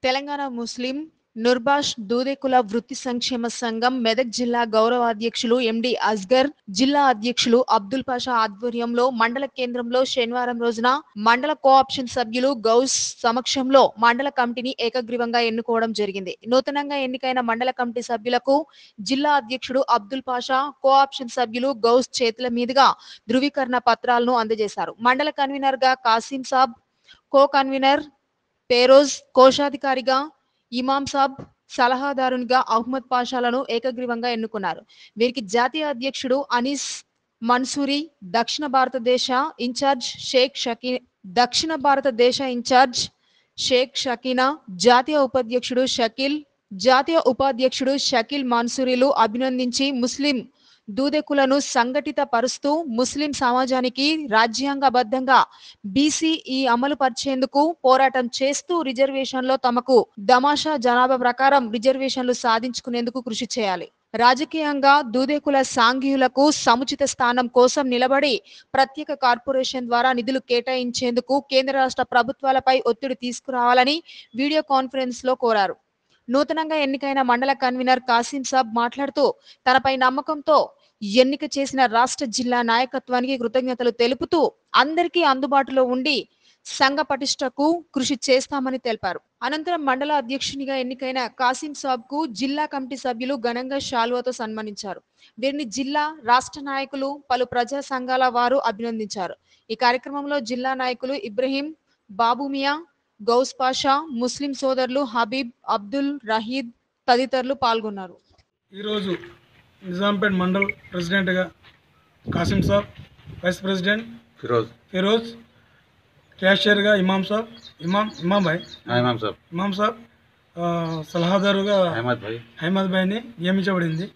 తెలంగాణ ముస్లిం నుర్బాష్ దూదేకుల వృత్తి సంక్షేమ సంఘం మెదక్ జిల్లా గౌరవ అధ్యక్షులు ఎండి అస్గర్ జిల్లా అధ్యక్షులు అబ్దుల్ పాషా ఆధ్వర్యంలో మండల కేంద్రంలో శనివారం రోజున మండల కోఆప్షన్ సభ్యులు గౌస్ సమక్షంలో మండల కమిటీని ఏకగ్రీవంగా ఎన్నుకోవడం జరిగింది నూతనంగా ఎన్నికైన మండల కమిటీ సభ్యులకు జిల్లా అధ్యక్షుడు అబ్దుల్ పాషా కోఆప్షన్ సభ్యులు గౌస్ చేతుల మీదుగా ధృవీకరణ పత్రాలను అందజేశారు మండల కన్వీనర్ గా కాసిం సాబ్ కో కన్వీనర్ పేరోజ్ కోశాధికారిగా ఇమాం సాబ్ సలహాదారునిగా అహ్మద్ పాషాలను ఏకగ్రీవంగా ఎన్నుకున్నారు వీరికి జాతీయ అధ్యక్షుడు అనీస్ మన్సూరి దక్షిణ భారతదేశ ఇన్ఛార్జ్ షేక్ షకీ దక్షిణ భారతదేశ ఇన్ఛార్జ్ షేక్ షకీనా జాతీయ ఉపాధ్యక్షుడు షకీల్ జాతీయ ఉపాధ్యక్షుడు షకీల్ మన్సూరిలు అభినందించి ముస్లిం దూదెకులను సంఘటిత పరుస్తూ ముస్లిం సమాజానికి రాజ్యాంగబద్ధంగా బీసీఈ అమలు పరిచేందుకు పోరాటం చేస్తూ రిజర్వేషన్లో తమకు దమాషా జనాభా ప్రకారం రిజర్వేషన్లు సాధించుకునేందుకు కృషి చేయాలి రాజకీయంగా దూదేకుల సాంఘియులకు సముచిత స్థానం కోసం నిలబడి ప్రత్యేక కార్పొరేషన్ ద్వారా నిధులు కేటాయించేందుకు కేంద్ర రాష్ట్ర ప్రభుత్వాలపై ఒత్తిడి తీసుకురావాలని వీడియో కాన్ఫరెన్స్ లో కోరారు నూతనంగా ఎన్నికైన మండల కన్వీనర్ కాసిం సాబ్ మాట్లాడుతూ తనపై నమ్మకంతో ఎన్నిక చేసిన రాష్ట్ర జిల్లా నాయకత్వానికి కృతజ్ఞతలు తెలుపుతూ అందరికీ అందుబాటులో ఉండి సంఘ పటిష్టకు కృషి చేస్తామని తెలిపారు అనంతరం మండల అధ్యక్షునిగా ఎన్నికైన కాసిం సాబ్ కు జిల్లా కమిటీ సభ్యులు ఘనంగా శాలువాతో సన్మానించారు వీరిని జిల్లా రాష్ట్ర నాయకులు పలు ప్రజా సంఘాల వారు అభినందించారు ఈ కార్యక్రమంలో జిల్లా నాయకులు ఇబ్రహీం బాబుమియా గౌస్ పాషా ముస్లిం సోదరులు హబీబ్ అబ్దుల్ రహీద్ తదితరులు పాల్గొన్నారు ఈరోజు నిజాంపేట్ మండల్ ప్రెసిడెంట్గా కాసిం సాబ్ వైస్ ప్రెసిడెంట్ ఫిరోజ్ ఫిరోజ్ క్యాషియర్గా ఇమాం సాబ్ ఇమాం ఇమాం భాయ్ ఇమాం సాబ్ ఇమాం సాబ్ ఆ, సలహాదారుగా అహ్మద్ భాయ్ అహ్మద్ భాయ్ని నియమించబడింది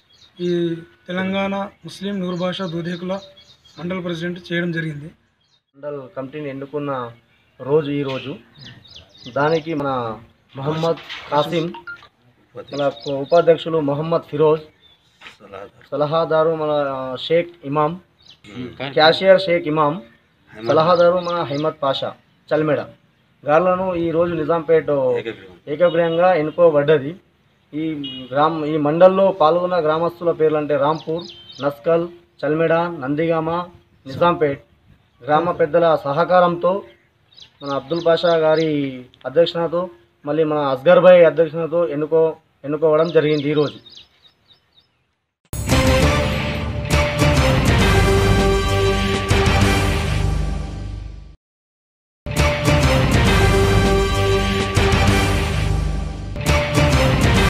ఈ తెలంగాణ ముస్లిం నూరు భాష దూదేకుల మండల్ ప్రెసిడెంట్ చేయడం జరిగింది మండల్ కమిటీని ఎన్నుకున్న రోజు ఈ రోజు దానికి మన మొహమ్మద్ కాసిం మన ఉపాధ్యక్షులు మొహమ్మద్ ఫిరోజ్ సలహాదారు మన షేక్ ఇమాం క్యాషియర్ షేక్ ఇమాం సలహాదారు మన హైమద్ పాషా చల్మెడ గార్లను ఈ రోజు నిజాంపేట ఏకగ్రీవంగా ఎన్నుకోబడ్డది ఈ గ్రామ ఈ మండల్లో పాల్గొన్న గ్రామస్తుల పేర్లు అంటే రాంపూర్ నస్కల్ చల్మెడ నందిగామ నిజాంపేట్ గ్రామ పెద్దల సహకారంతో మన అబ్దుల్ పాషా గారి అధ్యక్షతతో మళ్ళీ మన అస్గర్ భాయ్ అధ్యక్షతతో ఎన్నుకో ఎన్నుకోవడం జరిగింది ఈరోజు